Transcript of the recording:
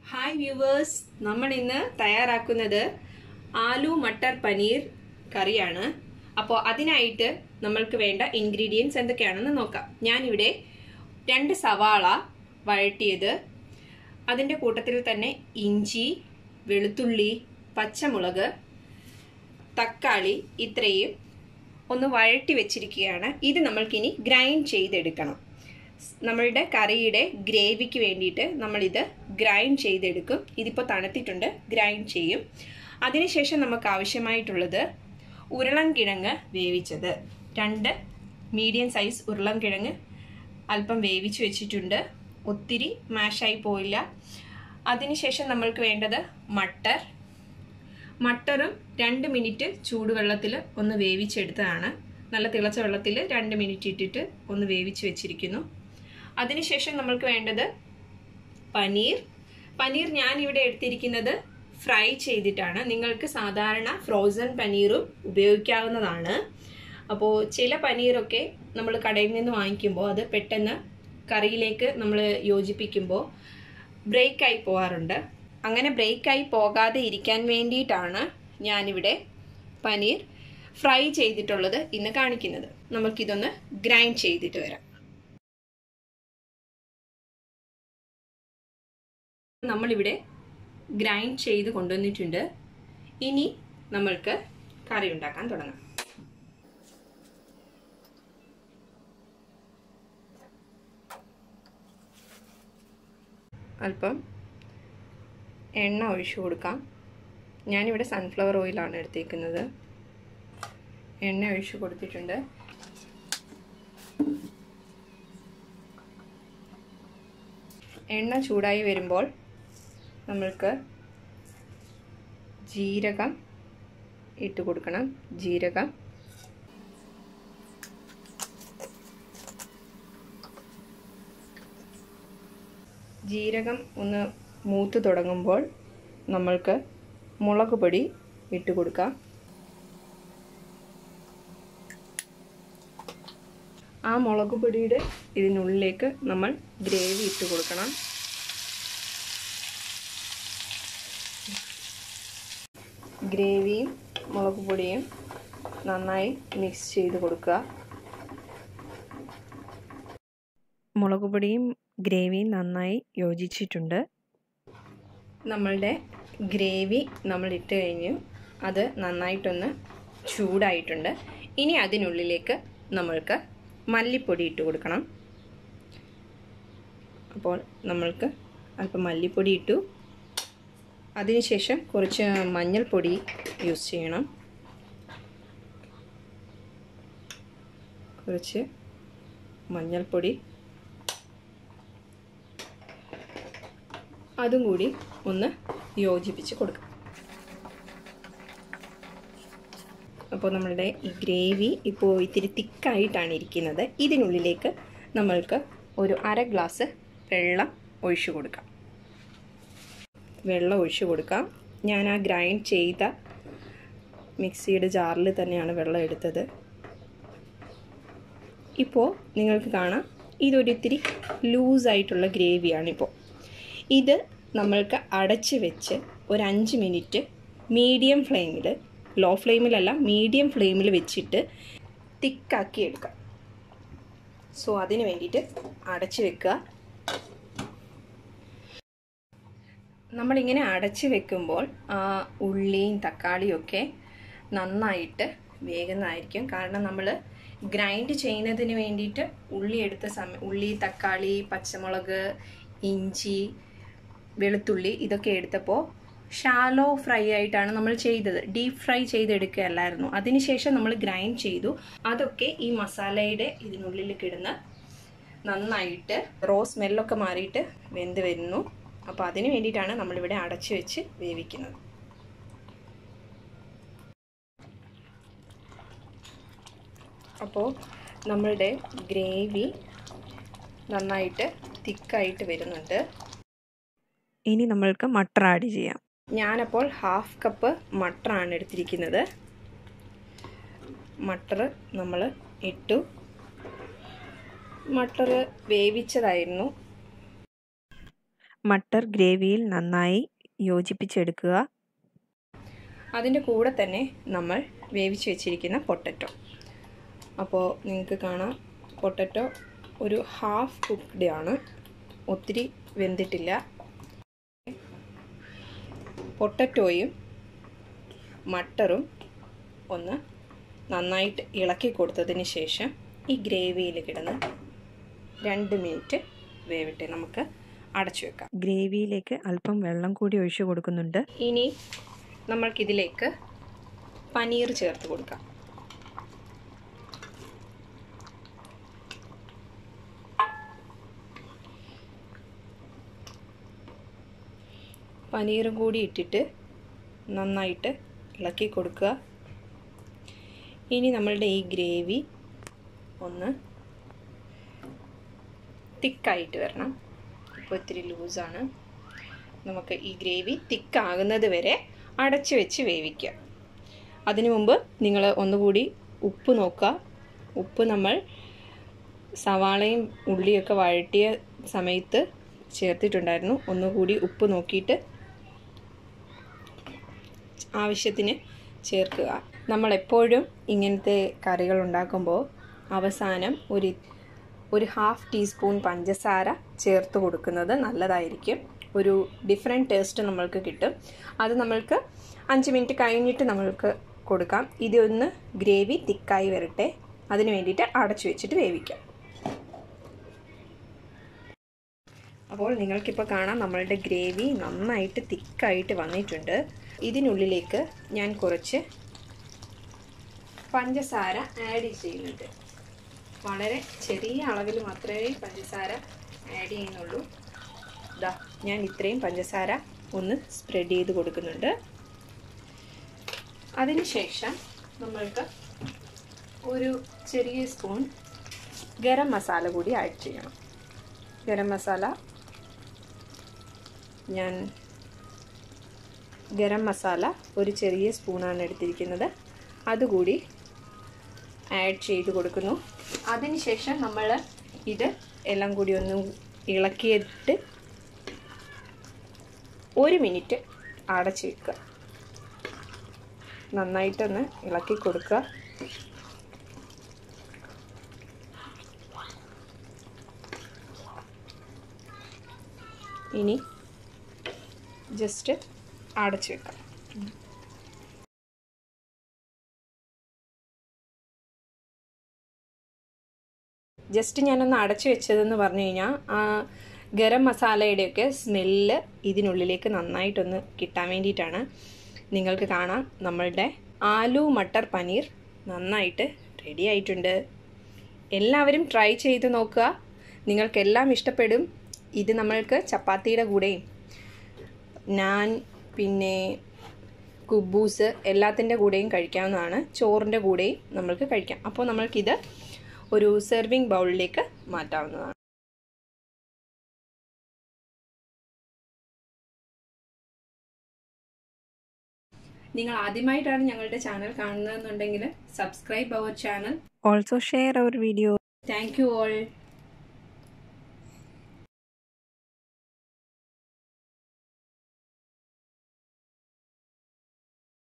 hi viewers നമ്മൾ ഇന്ന് തയ്യാറാക്കുന്നത് ആലു മട്ടർ പനീർ കറിയാണ് അപ്പോൾ അതിനായിട്ട് നമ്മൾക്ക് വേണ്ട ഇൻഗ്രീഡിയൻസ് എന്തൊക്കെയാണെന്ന് നോക്കാം ഞാനിവിടെ രണ്ട് സവാള വഴറ്റിയത് അതിൻ്റെ കൂട്ടത്തിൽ തന്നെ ഇഞ്ചി വെളുത്തുള്ളി പച്ചമുളക് തക്കാളി ഇത്രയും ഒന്ന് വഴറ്റി വെച്ചിരിക്കുകയാണ് ഇത് നമ്മൾക്കിനി ഗ്രൈൻഡ് ചെയ്തെടുക്കണം നമ്മളുടെ കറിയുടെ ഗ്രേവിക്ക് വേണ്ടിയിട്ട് നമ്മളിത് ഗ്രൈൻഡ് ചെയ്തെടുക്കും ഇതിപ്പോൾ തണുത്തിട്ടുണ്ട് ഗ്രൈൻഡ് ചെയ്യും അതിനുശേഷം നമുക്ക് ആവശ്യമായിട്ടുള്ളത് ഉരുളൻകിഴങ്ങ് വേവിച്ചത് രണ്ട് മീഡിയം സൈസ് ഉരുളൻകിഴങ്ങ് അല്പം വേവിച്ച് വെച്ചിട്ടുണ്ട് ഒത്തിരി മാഷായി പോയില്ല അതിനുശേഷം നമ്മൾക്ക് വേണ്ടത് മട്ടർ മട്ടറും രണ്ട് മിനിറ്റ് ചൂടുവെള്ളത്തിൽ ഒന്ന് വേവിച്ചെടുത്തതാണ് നല്ല തിളച്ച വെള്ളത്തിൽ രണ്ട് മിനിറ്റ് ഇട്ടിട്ട് ഒന്ന് വേവിച്ച് വെച്ചിരിക്കുന്നു അതിനുശേഷം നമ്മൾക്ക് വേണ്ടത് പനീർ പനീർ ഞാൻ ഇവിടെ എടുത്തിരിക്കുന്നത് ഫ്രൈ ചെയ്തിട്ടാണ് നിങ്ങൾക്ക് സാധാരണ ഫ്രോസൺ പനീറും ഉപയോഗിക്കാവുന്നതാണ് അപ്പോൾ ചില പനീറൊക്കെ നമ്മൾ കടയിൽ നിന്ന് വാങ്ങിക്കുമ്പോൾ അത് പെട്ടെന്ന് കറിയിലേക്ക് നമ്മൾ യോജിപ്പിക്കുമ്പോൾ ബ്രേക്കായി പോകാറുണ്ട് അങ്ങനെ ബ്രേക്കായി പോകാതെ ഇരിക്കാൻ വേണ്ടിയിട്ടാണ് ഞാനിവിടെ പനീർ ഫ്രൈ ചെയ്തിട്ടുള്ളത് ഇന്ന് കാണിക്കുന്നത് നമുക്കിതൊന്ന് ഗ്രൈൻഡ് ചെയ്തിട്ട് വരാം നമ്മളിവിടെ ഗ്രൈൻഡ് ചെയ്ത് കൊണ്ടുവന്നിട്ടുണ്ട് ഇനി നമ്മൾക്ക് കറി ഉണ്ടാക്കാൻ തുടങ്ങാം അല്പം എണ്ണ ഒഴിച്ചു കൊടുക്കാം ഞാനിവിടെ സൺഫ്ലവർ ഓയിലാണ് എടുത്തേക്കുന്നത് എണ്ണ ഒഴിച്ചു കൊടുത്തിട്ടുണ്ട് എണ്ണ ചൂടായി വരുമ്പോൾ നമ്മൾക്ക് ജീരകം ഇട്ട് കൊടുക്കണം ജീരകം ജീരകം ഒന്ന് മൂത്ത് തുടങ്ങുമ്പോൾ നമ്മൾക്ക് മുളക് പൊടി ഇട്ട് കൊടുക്കാം ആ മുളക് പൊടിയുടെ ഇതിനുള്ളിലേക്ക് നമ്മൾ ഗ്രേവി ഇട്ട് കൊടുക്കണം ഗ്രേവിയും മുളക് പൊടിയും നന്നായി മിക്സ് ചെയ്ത് കൊടുക്കുക മുളക് പൊടിയും ഗ്രേവിയും നന്നായി യോജിച്ചിട്ടുണ്ട് നമ്മളുടെ ഗ്രേവി നമ്മൾ ഇട്ട് കഴിഞ്ഞു അത് നന്നായിട്ടൊന്ന് ചൂടായിട്ടുണ്ട് ഇനി അതിനുള്ളിലേക്ക് നമ്മൾക്ക് മല്ലിപ്പൊടി ഇട്ട് കൊടുക്കണം അപ്പോൾ നമ്മൾക്ക് അല്പം മല്ലിപ്പൊടി ഇട്ടു അതിനുശേഷം കുറച്ച് മഞ്ഞൾപ്പൊടി യൂസ് ചെയ്യണം കുറച്ച് മഞ്ഞൾപ്പൊടി അതും കൂടി ഒന്ന് യോജിപ്പിച്ച് കൊടുക്കാം അപ്പോൾ നമ്മളുടെ ഈ ഗ്രേവി ഇപ്പോൾ ഇത്തിരി തിക്കായിട്ടാണ് ഇരിക്കുന്നത് ഇതിനുള്ളിലേക്ക് നമ്മൾക്ക് ഒരു അര ഗ്ലാസ് വെള്ളം ഒഴിച്ചു കൊടുക്കാം വെള്ളം ഒഴിച്ചു കൊടുക്കാം ഞാൻ ആ ഗ്രൈൻഡ് ചെയ്ത മിക്സിയുടെ ജാറിൽ തന്നെയാണ് വെള്ളം എടുത്തത് ഇപ്പോൾ നിങ്ങൾക്ക് കാണാം ഇതൊരിത്തിരി ലൂസായിട്ടുള്ള ഗ്രേവിയാണിപ്പോൾ ഇത് നമ്മൾക്ക് അടച്ച് വെച്ച് ഒരു അഞ്ച് മിനിറ്റ് മീഡിയം ഫ്ലെയിമിൽ ലോ ഫ്ലെയിമിലല്ല മീഡിയം ഫ്ലെയിമിൽ വെച്ചിട്ട് തിക്കാക്കി എടുക്കാം സോ അതിന് വേണ്ടിയിട്ട് അടച്ച് വെക്കുക നമ്മളിങ്ങനെ അടച്ച് വെക്കുമ്പോൾ ആ ഉള്ളിയും തക്കാളിയും ഒക്കെ നന്നായിട്ട് വേഗുന്നതായിരിക്കും കാരണം നമ്മൾ ഗ്രൈൻഡ് ചെയ്യുന്നതിന് വേണ്ടിയിട്ട് ഉള്ളി എടുത്ത സമയം ഉള്ളി തക്കാളി പച്ചമുളക് ഇഞ്ചി വെളുത്തുള്ളി ഇതൊക്കെ എടുത്തപ്പോൾ ഷാലോ ഫ്രൈ ആയിട്ടാണ് നമ്മൾ ചെയ്തത് ഡീപ്പ് ഫ്രൈ ചെയ്തെടുക്കുകയല്ലായിരുന്നു അതിനുശേഷം നമ്മൾ ഗ്രൈൻഡ് ചെയ്തു അതൊക്കെ ഈ മസാലയുടെ ഇതിനുള്ളിൽ കിടന്ന് നന്നായിട്ട് റോ സ്മെല്ലൊക്കെ മാറിയിട്ട് വെന്ത് വരുന്നു അപ്പോൾ അതിന് വേണ്ടിയിട്ടാണ് നമ്മളിവിടെ അടച്ചു വെച്ച് വേവിക്കുന്നത് അപ്പോൾ നമ്മളുടെ ഗ്രേവി നന്നായിട്ട് തിക്കായിട്ട് വരുന്നുണ്ട് ഇനി നമ്മൾക്ക് മട്ടർ ആഡ് ചെയ്യാം ഞാനപ്പോൾ ഹാഫ് കപ്പ് മട്ടറാണ് എടുത്തിരിക്കുന്നത് മട്ടർ നമ്മൾ ഇട്ടു മട്ടർ വേവിച്ചതായിരുന്നു മട്ടർ ഗ്രേവിയിൽ നന്നായി യോജിപ്പിച്ചെടുക്കുക അതിൻ്റെ കൂടെ തന്നെ നമ്മൾ വേവിച്ച് വെച്ചിരിക്കുന്ന പൊട്ടറ്റോ അപ്പോൾ നിങ്ങൾക്ക് കാണാം പൊട്ടറ്റോ ഒരു ഹാഫ് കുക്ക്ഡ് ആണ് ഒത്തിരി വെന്തിട്ടില്ല പൊട്ടറ്റോയും മട്ടറും ഒന്ന് നന്നായിട്ട് ഇളക്കി കൊടുത്തതിന് ശേഷം ഈ ഗ്രേവിയിൽ കിടന്ന് രണ്ട് മിനിറ്റ് വേവിട്ട് നമുക്ക് അടച്ചു വെക്കാം ഗ്രേവിയിലേക്ക് അല്പം വെള്ളം കൂടി ഒഴിച്ചു കൊടുക്കുന്നുണ്ട് ഇനി നമ്മൾക്കിതിലേക്ക് പനീർ ചേർത്ത് കൊടുക്കാം പനീറും കൂടി ഇട്ടിട്ട് നന്നായിട്ട് ഇളക്കി കൊടുക്കുക ഇനി നമ്മളുടെ ഈ ഗ്രേവി ഒന്ന് തിക്കായിട്ട് വരണം ഇപ്പോൾ ഇത്തിരി ലൂസാണ് നമുക്ക് ഈ ഗ്രേവി തിക്കാകുന്നത് വരെ അടച്ചു വെച്ച് വേവിക്കുക അതിനു മുമ്പ് നിങ്ങൾ ഒന്നുകൂടി ഉപ്പ് നോക്കുക ഉപ്പ് നമ്മൾ സവാളയും ഉള്ളിയൊക്കെ വഴറ്റിയ സമയത്ത് ചേർത്തിട്ടുണ്ടായിരുന്നു ഒന്നുകൂടി ഉപ്പ് നോക്കിയിട്ട് ആവശ്യത്തിന് ചേർക്കുക നമ്മളെപ്പോഴും ഇങ്ങനത്തെ കറികൾ ഉണ്ടാക്കുമ്പോൾ അവസാനം ഒരു ഒരു ഹാഫ് ടീസ്പൂൺ പഞ്ചസാര ചേർത്ത് കൊടുക്കുന്നത് നല്ലതായിരിക്കും ഒരു ഡിഫറെൻറ്റ് ടേസ്റ്റ് നമ്മൾക്ക് കിട്ടും അത് നമ്മൾക്ക് അഞ്ച് മിനിറ്റ് കഴിഞ്ഞിട്ട് നമ്മൾക്ക് കൊടുക്കാം ഇതൊന്ന് ഗ്രേവി തിക്കായി വരട്ടെ അതിന് വേണ്ടിയിട്ട് അടച്ചു വെച്ചിട്ട് വേവിക്കാം അപ്പോൾ നിങ്ങൾക്കിപ്പോൾ കാണാം നമ്മളുടെ ഗ്രേവി നന്നായിട്ട് തിക്കായിട്ട് വന്നിട്ടുണ്ട് ഇതിനുള്ളിലേക്ക് ഞാൻ കുറച്ച് പഞ്ചസാര ആഡ് ചെയ്യുന്നുണ്ട് വളരെ ചെറിയ അളവിൽ മാത്രമേ പഞ്ചസാര ആഡ് ചെയ്യുന്നുള്ളൂ ഇതാ ഞാൻ ഇത്രയും പഞ്ചസാര ഒന്ന് സ്പ്രെഡ് ചെയ്ത് കൊടുക്കുന്നുണ്ട് അതിനുശേഷം നമ്മൾക്ക് ഒരു ചെറിയ സ്പൂൺ ഗരം മസാല കൂടി ആഡ് ചെയ്യണം ഗരം മസാല ഞാൻ ഗരം മസാല ഒരു ചെറിയ സ്പൂണാണ് എടുത്തിരിക്കുന്നത് അതുകൂടി ആഡ് ചെയ്ത് കൊടുക്കുന്നു അതിനുശേഷം നമ്മൾ ഇത് എല്ലാം കൂടി ഒന്ന് ഇളക്കിയിട്ട് ഒരു മിനിറ്റ് അടച്ച് വെക്കുക നന്നായിട്ടൊന്ന് ഇളക്കി കൊടുക്കുക ഇനി ജസ്റ്റ് അടച്ച് വെക്കാം ജസ്റ്റ് ഞാനൊന്ന് അടച്ചു വെച്ചതെന്ന് പറഞ്ഞു കഴിഞ്ഞാൽ ആ ഗരം മസാലയുടെയൊക്കെ സ്മെല്ല് ഇതിനുള്ളിലേക്ക് നന്നായിട്ടൊന്ന് കിട്ടാൻ വേണ്ടിയിട്ടാണ് നിങ്ങൾക്ക് കാണാം നമ്മളുടെ ആലു മട്ടർ പനീർ നന്നായിട്ട് റെഡി ആയിട്ടുണ്ട് എല്ലാവരും ട്രൈ ചെയ്ത് നോക്കുക നിങ്ങൾക്കെല്ലാം ഇഷ്ടപ്പെടും ഇത് നമ്മൾക്ക് ചപ്പാത്തിയുടെ കൂടെയും നാൻ പിന്നെ കുബൂസ് എല്ലാത്തിൻ്റെ കൂടെയും കഴിക്കാവുന്നതാണ് ചോറിൻ്റെ കൂടെയും നമ്മൾക്ക് കഴിക്കാം അപ്പോൾ നമ്മൾക്കിത് ഒരു സെർവിങ് ബൗളിലേക്ക് മാറ്റാവുന്നതാണ് നിങ്ങൾ ആദ്യമായിട്ടാണ് ഞങ്ങളുടെ ചാനൽ കാണുന്നതെന്നുണ്ടെങ്കിൽ subscribe our channel also share our video thank you all